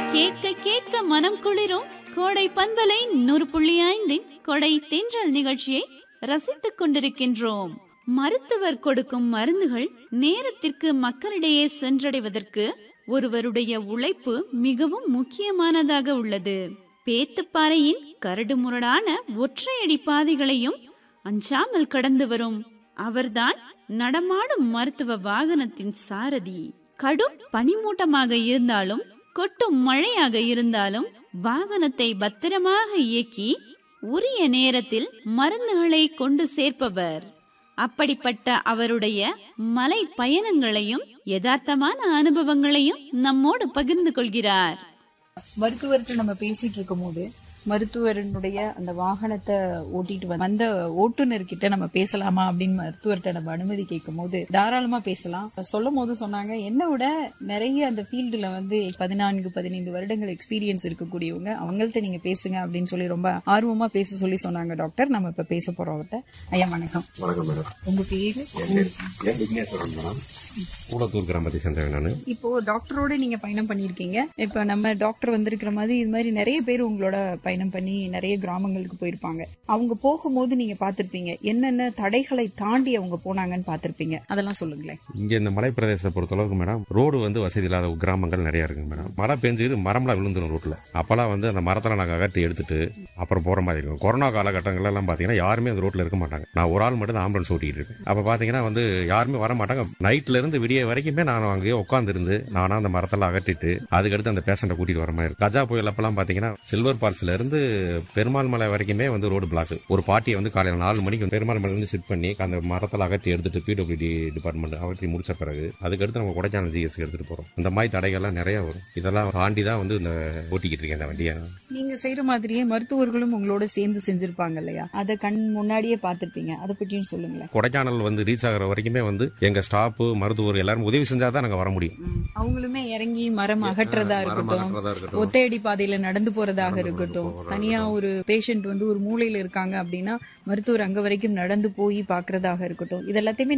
கேட்க கேட்க மனம் குளிரும் கோடை பண்பலை நூறு புள்ளி ஐந்தின் கொடை தென்றல் நிகழ்ச்சியை ரசித்துக் கொண்டிருக்கின்றோம் மருத்துவர் கொடுக்கும் மருந்துகள் நேரத்திற்கு மக்களிடையே சென்றடைவதற்கு ஒருவருடைய உழைப்பு மிகவும் முக்கியமானதாக உள்ளது பேத்துப்பாறையின் கரடுமுரடான ஒற்றையடி பாதைகளையும் அஞ்சாமல் கடந்து வரும் அவர்தான் நடமாடும் மருத்துவ வாகனத்தின் சாரதி கடும் பனிமூட்டமாக இருந்தாலும் கொட்டும் மழையாக இருந்தாலும் வாகனத்தை பத்திரமாக இயக்கி உரிய நேரத்தில் மருந்துகளை கொண்டு சேர்ப்பவர் அப்படிப்பட்ட அவருடைய மலை பயணங்களையும் யதார்த்தமான அனுபவங்களையும் நம்மோடு பகிர்ந்து கொள்கிறார் மருத்துவர்கிட்ட நம்ம பேசிட்டு இருக்கும் போது மருத்துவரனுடைய அந்த வாகனத்தை ஓட்டிட்டு வந்த- வந்த ஓட்டுநர்கிட்ட நம்ம பேசலாமா அப்படின்னு மருத்துவர்கிட்ட நம்ம அனுமதி கேட்கும் போது தாராளமா பேசலாம் சொல்லும் போது சொன்னாங்க என்னை விட நிறைய அந்த ஃபீல்டுல வந்து பதினான்கு பதினைந்து வருடங்கள் எக்ஸ்பீரியன்ஸ் இருக்கக்கூடியவங்க அவங்கள்ட்ட நீங்க பேசுங்க அப்படின்னு சொல்லி ரொம்ப ஆர்வமா பேச சொல்லி சொன்னாங்க டாக்டர் நம்ம இப்ப பேச போறோம் அவர்கிட்ட ஐயா வணக்கம் வணக்கம் மேடம் உங்க பேரு என் விக்னேஸ்வரன் மேடம் கூடத்தூர் கிராமத்தை சேர்ந்தவன் நான் இப்போ டாக்டரோட நீங்க பயணம் பண்ணிருக்கீங்க இப்ப நம்ம டாக்டர் வந்திருக்கிற மாதிரி இது மாதிரி நிறைய பேர் உங்களோட பயணம் பண்ணி நிறைய கிராமங்களுக்கு போயிருப்பாங்க அவங்க போகும்போது நீங்க பார்த்திருப்பீங்க என்னென்ன தடைகளை தாண்டி அவங்க போனாங்கன்னு பார்த்திருப்பீங்க அதெல்லாம் சொல்லுங்களேன் இங்க இந்த மலை பிரதேசத்தை பொறுத்தளவுக்கு மேடம் ரோடு வந்து வசதி இல்லாத கிராமங்கள் நிறைய இருக்குங்க மேடம் மழை பெஞ்சது மரம்லாம் விழுந்துடும் ரோட்ல அப்பெல்லாம் வந்து அந்த மரத்தெல்லாம் நாங்கள் அகட்டி எடுத்துட்டு அப்புறம் போற மாதிரி இருக்கும் கொரோனா காலகட்டங்கள்ல எல்லாம் பாத்தீங்கன்னா யாருமே அந்த ரோட்ல இருக்க மாட்டாங்க நான் ஒரு ஆள் மட்டும் தான் ஆம்புலன்ஸ் ஓட்டிட்டு இருக்கேன் அப்ப பாத்தீங்கன்னா வந்து யாருமே வர மாட்டாங்க நைட்ல இருந்து விடிய வரைக்குமே நான் அங்கேயே உட்கார்ந்து இருந்து நானா அந்த மரத்தெல்லாம் அகட்டிட்டு அதுக்கடுத்து அந்த பேஷண்ட்டை கூட்டிட்டு வர மாதிரி இருக்கும். கஜா புயல் அப்பெல்லாம் பாத்தீங்கன்னா சில்வர் ஃபால்ஸ்ல இருந்து பெருமாள் மலை வரைக்குமே வந்து ரோடு பிளாக் ஒரு பாட்டியை வந்து காலையில நாலு மணிக்கு வந்து பெருமாள் மலை இருந்து சிட் பண்ணி அந்த மரத்தில் அகட்டி எடுத்துட்டு பிடபிள்யூடி டிபார்ட்மெண்ட் அகற்றி முடிச்ச பிறகு அதுக்கடுத்து நம்ம கொடைக்கானல் ஜிஎஸ்க்கு எடுத்துட்டு போறோம் இந்த மாதிரி தடைகள்லாம் நிறைய வரும் இதெல்லாம் தாண்டி தான் வந்து இந்த ஓட்டிக்கிட்டு இருக்கேன் இந்த வண்டியை நீங்க செய்யற மாதிரியே மருத்துவர்களும் உங்களோட சேர்ந்து செஞ்சிருப்பாங்க இல்லையா அதை கண் முன்னாடியே பார்த்திருப்பீங்க அதை பற்றியும் சொல்லுங்களேன் கொடைக்கானல் வந்து ரீச் ஆகிற வரைக்குமே வந்து எங்க ஸ்டாஃப் மருத்துவர் எல்லாரும் உதவி செஞ்சா தான் நாங்க வர முடியும் அவங்களுமே இறங்கி மரம் அகற்றதா மரம் இருக்கட்டும் அகற்றதா இருக்கட்டும். ஒத்தையடி பாதையில நடந்து போறதாக நடந்து இருக்கட்டும் போறதா தனியா ஒரு பேஷண்ட் வந்து ஒரு மூலையில இருக்காங்க அப்படின்னா மருத்துவர் அங்க வரைக்கும் நடந்து போய் பாக்குறதாக இருக்கட்டும் இது எல்லாத்தையுமே